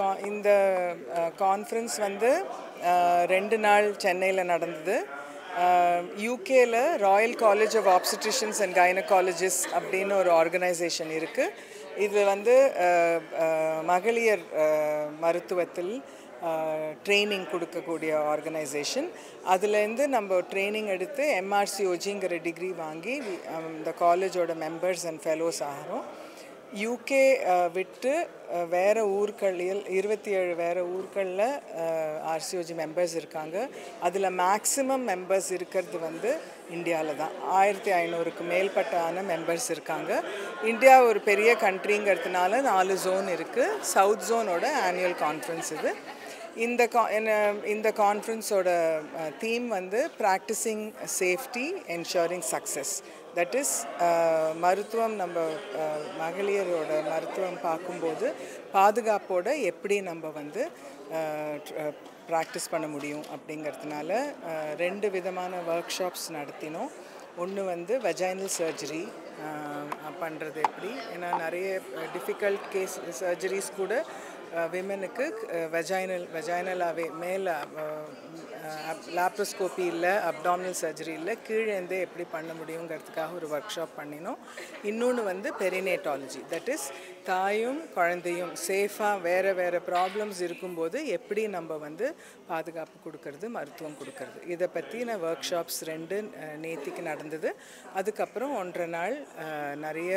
கா- இந்த கான்ஃபரன்ஸ் வந்து அஹ், ரெண்டு நாள் சென்னையில் நடந்தது யூகேல royal college of obstetricians and gynaecologist அப்படின்னு ஒரு ஆர்கனைசேஷன் இருக்குது இது வந்து அஹ், அஹ், மகளிர் அஹ், மருத்துவத்தில் ட்ரைனிங் கொடுக்கக்கூடிய ஆர்கனைசேஷன் அதுலேருந்து நம்ம ட்ரைனிங் எடுத்து எம்ஆர்சிஓஜிங்கிற டிகிரி வாங்கி வி- அஹ், இந்த காலேஜோட மெம்பர்ஸ் அண்ட் ஃபெலோஸ் ஆகிறோம் யூகே விட்டு அஹ், வேற ஊர்களில் இருபத்தி ஏழு வேற ஊர்களில் ஆர்சிஓஜி மெம்பர்ஸ் இருக்காங்க அதில் மேக்ஸிமம் மெம்பர்ஸ் இருக்கிறது வந்து இந்தியாவில் தான் ஆயிரத்தி ஐநூறுக்கு மேற்பட்டான மெம்பர்ஸ் இருக்காங்க இந்தியா ஒரு பெரிய கண்ட்ரிங்கிறதுனால நாலு ஜோன் இருக்குது சவுத் ஜோனோட ஆனுவல் கான்ஃபரன்ஸ் இது இந்த கா என்ன- இந்த கான்ஃபரன்ஸோட தீம் வந்து practising safety ensuring success that is மருத்துவம் நம்ம அஹ், மகளிரோட மருத்துவம் பார்க்கும்போது பாதுகாப்போட எப்படி நம்ம வந்து ப்ராக்டிஸ் பண்ண முடியும் அப்படிங்கிறதுனால அஹ், ரெண்டு விதமான ஒர்க் ஷாப்ஸ் நடத்தினோம் ஒன்று வந்து வெஜைனல் சர்ஜரி பண்ணுறது எப்படி ஏன்னா நிறைய டிஃபிகல்ட் கேஸ் சர்ஜரிஸ் கூட விமனுக்கு வெஜைனல் வெஜைனலாகவே மேலே லாப்ரோஸ்கோப்பி இல்லை அப்டாமினல் சர்ஜரி இல்லை கீழேருந்தே எப்படி பண்ண முடியுங்கிறதுக்காக ஒரு ஒர்க் ஷாப் பண்ணினோம் இன்னொன்று வந்து பெரினேட்டாலஜி தட் இஸ் தாயும் குழந்தையும் சேஃபாக வேறு வேறு ப்ராப்ளம்ஸ் இருக்கும்போது எப்படி நம்ம வந்து பாதுகாப்பு கொடுக்கறது மருத்துவம் கொடுக்கறது இதை பற்றின ஒர்க் ஷாப்ஸ் ரெண்டு அஹ், நேத்திக்கு நடந்தது அதுக்கப்புறம் ஒன்றரை நாள் அஹ், நிறைய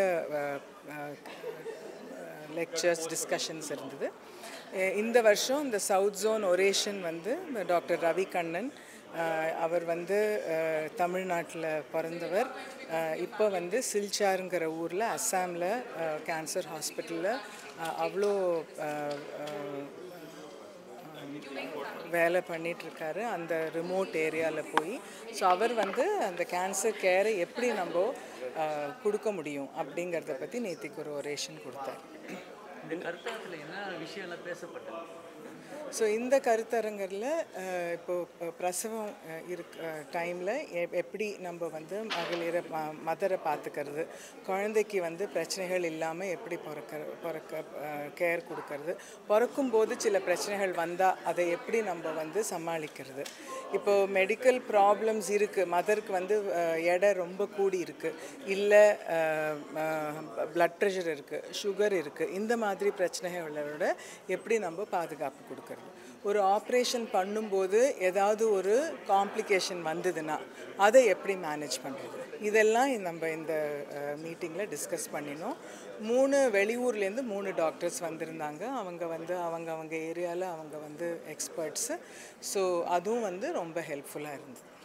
லெக்சர்ஸ் டிஸ்கஷன்ஸ் இருந்தது அஹ் இந்த வருஷம் இந்த சவுத் ஜோன் ஒரேஷன் வந்து டாக்டர் ரவி கண்ணன் அஹ் அவர் வந்து தமிழ்நாட்டில் பிறந்தவர் அஹ் இப்போ வந்து சில்சாருங்கிற ஊரில் அஸ்ஸாமில் கேன்சர் ஹாஸ்பிட்டலில் அவ்வளோ அஹ், அஹ், வேலை பண்ணிட்டு இருக்காரு அந்த ரிமோட் ஏரியாவில் போய் ஸோ அவர் வந்து அந்த கேன்சர் கேரை எப்படி நம்ம அஹ், கொடுக்க முடியும் அப்படிங்கிறத பற்றி நேத்திக்கு ஒரு ஒரேஷன் கொடுத்தார் இந்த கருத்தரத்தில் என்ன விஷயம்லாம் பேசப்பட்டது ஸோ இந்த கருத்தரங்கில் இப்போ அஹ், பிரசவம் அஹ், இருக் டைமில் எப்படி நம்ம வந்து மகளிரை மதரை பார்த்துக்கிறது குழந்தைக்கு வந்து பிரச்சனைகள் இல்லாமல் எப்படி பிறக்க பிறக்க கேர் கொடுக்கறது பிறக்கும்போது சில பிரச்சனைகள் வந்தால் அதை எப்படி நம்ம வந்து சமாளிக்கிறது இப்போது மெடிக்கல் ப்ராப்ளம்ஸ் இருக்குது மதருக்கு வந்து அஹ், எடை ரொம்ப கூடி இருக்குது இல்லை ப்ளட் ப்ரெஷர் இருக்குது சுகர் இருக்குது இந்த மாதிரி பிரச்சனைகளோட எப்படி நம்ம பாதுகாப்பு கொடுக்கறது ஒரு ஆப்ரேஷன் பண்ணும்போது ஏதாவது ஒரு காம்ப்ளிகேஷன் வந்ததுன்னா அதை எப்படி மேனேஜ் பண்ணுறது இதெல்லாம் நம்ம இந்த மீட்டிங்கில் டிஸ்கஸ் பண்ணினோம் மூணு வெளியூர்லேருந்து மூணு டாக்டர்ஸ் வந்திருந்தாங்க அவங்க வந்து அவங்க அவங்க ஏரியாவில் அவங்க வந்து எக்ஸ்பர்ட்ஸு ஸோ அதுவும் வந்து ரொம்ப ஹெல்ப்ஃபுல்லாக இருந்தது